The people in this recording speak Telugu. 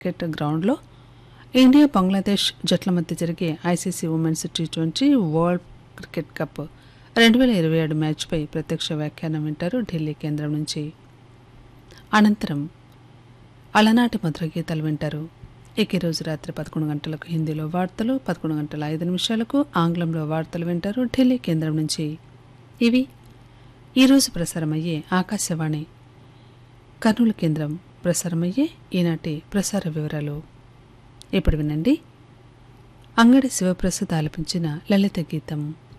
క్రికెట్ గ్రౌండ్లో ఇండియా బంగ్లాదేశ్ జట్ల మధ్య జరిగే ICC women's T twenty world cricket cup రెండు వేల ఇరవై ఏడు మ్యాచ్పై ప్రత్యక్ష వ్యాఖ్యానం వింటారు ఢిల్లీ కేంద్రం నుంచి అనంతరం అలనాటి మధుర గీతాలు వింటారు ఇక ఈరోజు రాత్రి పదకొండు గంటలకు హిందీలో వార్తలు పదకొండు గంటల ఐదు నిమిషాలకు ఆంగ్లంలో వార్తలు వింటారు ఢిల్లీ కేంద్రం నుంచి ఇవి ఈరోజు ప్రసారమయ్యే ఆకాశవాణి కర్నూలు కేంద్రం ప్రసారమయ్యే ఈనాటి ప్రసార వివరాలు ఇప్పుడు వినండి అంగడి శివప్రసాద్ ఆలపించిన లలిత గీతం